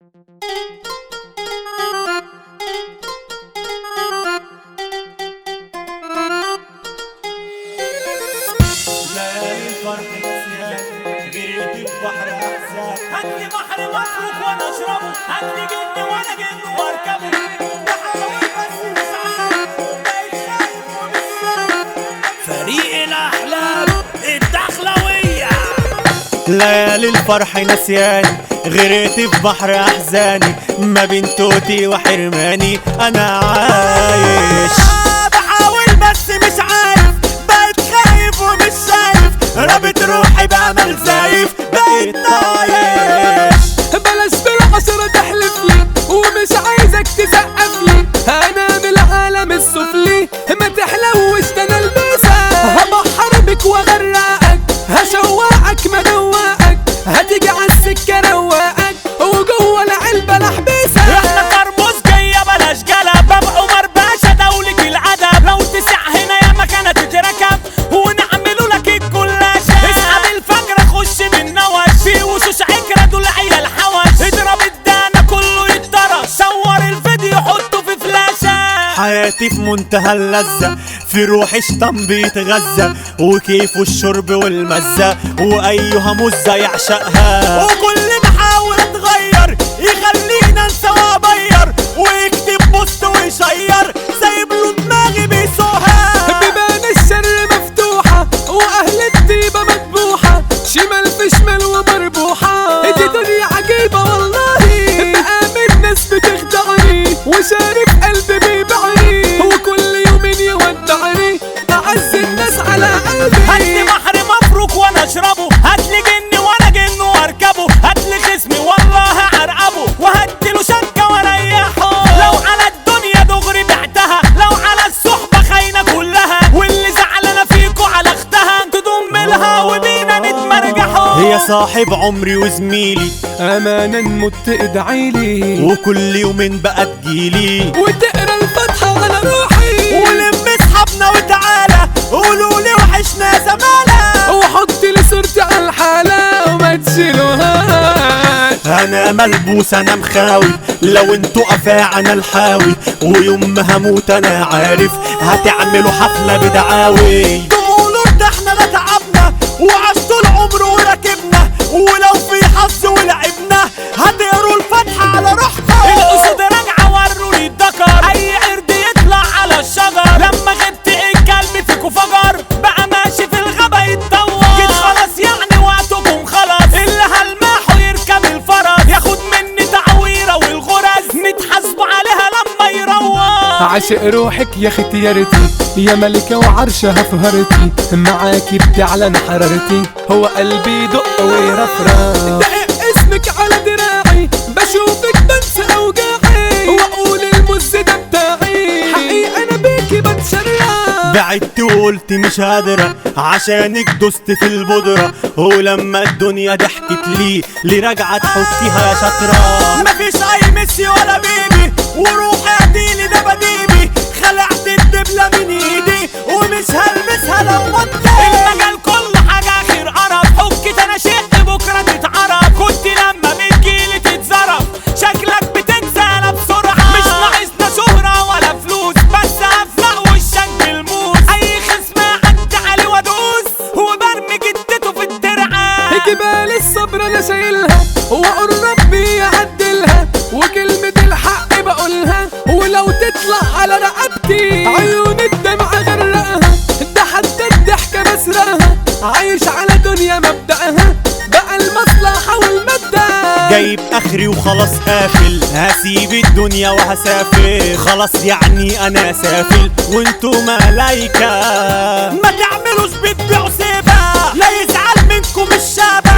ليالي الفرح نسيان جريت في بحر احزان هاتلي بحر مفروك وانا اشربه هاتلي جن وانا جن واركبه بحاول بس مش عارف بقيت خايف ومش شايف فريق الاحلام الدخلويه ليالي الفرح نسيان غرقت في بحر احزاني ما بين توتي وحرماني انا عايش بحاول بس مش عارف بقيت خايف ومش شايف رابط روحي بعمل زايف بقيت طايش بلاش بالعشرة تحلف لي ومش عايزك تسقف لي انا من العالم السفلي ما تحلوش ده انا البسك هبحر بك واغرقك هشوقك مدوقك هتيجي عالسكة رواقك وجوه العلبة احنا لحبسك كرموز جاية بلاش جلب بابا عمر باشا دولة العدب لو تسع هنا يا مكانة تتركب ونعملوا لك الكلاشة اسحب الفجر خش من نوش في وشوش عكرة دول عيال حوش اضرب الدانة كله يتضرب صور الفيديو حطه في فلاشة حياتي في منتهى اللذة في روحي شطن بيتغذى وكيف الشرب والمزة وأيها مزة يعشقها وكل ما احاول اتغير يخلينا انسى وابير ويكتب بوست ويشير سايب له دماغي بيسوها بيبان الشر مفتوحة وأهل الطيبة مذبوحة شمال في شمال ومربوحة دي دنيا عجيبة والله بآمن ناس بتخدعني وشارف قلبي بيبيعني وكل يومين يودعني أعز الناس على هاتلي قلبي بحر مبروك وانا اشربه هاتلي جن وانا جن واركبه هاتلي خصمي والله هعرقبه وهديله شنكة واريحه لو على الدنيا دغري بعتها لو على الصحبة خاينة كلها واللي زعلانة فيكو على اختها تضم لها وبينا نتمرجحوا هي صاحب عمري وزميلي أمانا مت ادعيلي وكل يومين بقى تجيلي وتقرا الفاتحة على روحي ولم اصحابنا وتعالى قولوا لي وحشنا زمانة وحط لي صورتي على الحالة وما تشيلوهاش انا ملبوس انا مخاوي لو انتوا قفاع انا الحاوي ويوم ما هموت انا عارف هتعملوا حفلة بدعاوي تقولوا ده احنا لا تعبنا وعاش طول عمره وركبنا ولو في حظ ولعبنا هتقروا الفتحة على روحكم الأسود راجعة وروا لي الدكر أي قرد يطلع على الشجر لما غبت الكلب فيكوا فجر بقى ماشي في الغابة يتطور جيت خلاص يعني وقتكم خلاص اللي هلمحه يركب الفرس ياخد مني تعويرة والغرز نتحاسبوا عليها لما يروح عاشق روحك يا اختيارتي يا ملكة وعرشها فهرتي معاكي بتعلن حرارتي هو قلبي دق ويرفرف دقق اسمك على دراعي بشوفك بنسى اوجاعي واقول المز ده بتاعي حقيقة انا بيكي بتشرع بعدت وقلت مش قادرة عشانك دست في البودرة ولما الدنيا ضحكت لي لراجعة تحكيها يا شاطرة مفيش اي ميسي ولا بيبي وروحي اديلي ده بديبي خلعت الدبلة من ايدي ومش هلبسها لو مطلع المجال كل حاجة اخر قرف حكت انا شق بكرة تتعرف كنت لما بتجيلي تتزرف شكلك بتنسى انا بسرعة مش ناقصنا شهرة ولا فلوس بس افلق وشك بالموس اي خصم عدى عليه وادوس وبرمي جدته في الترعة جبال الصبر انا شايلها واقول ربي يعدلها وكلمة الحق بقولها ولو تطلع على رقبتي عيون الدمع غرقها ده حتى الضحكة بسرقها عايش على دنيا مبدأها بقى المصلحة والمادة جايب اخري وخلاص قافل هسيب الدنيا وهسافر خلاص يعني انا سافل وانتوا ملايكة ما تعملوش بتبيعوا سيبة لا يزعل منكم الشابة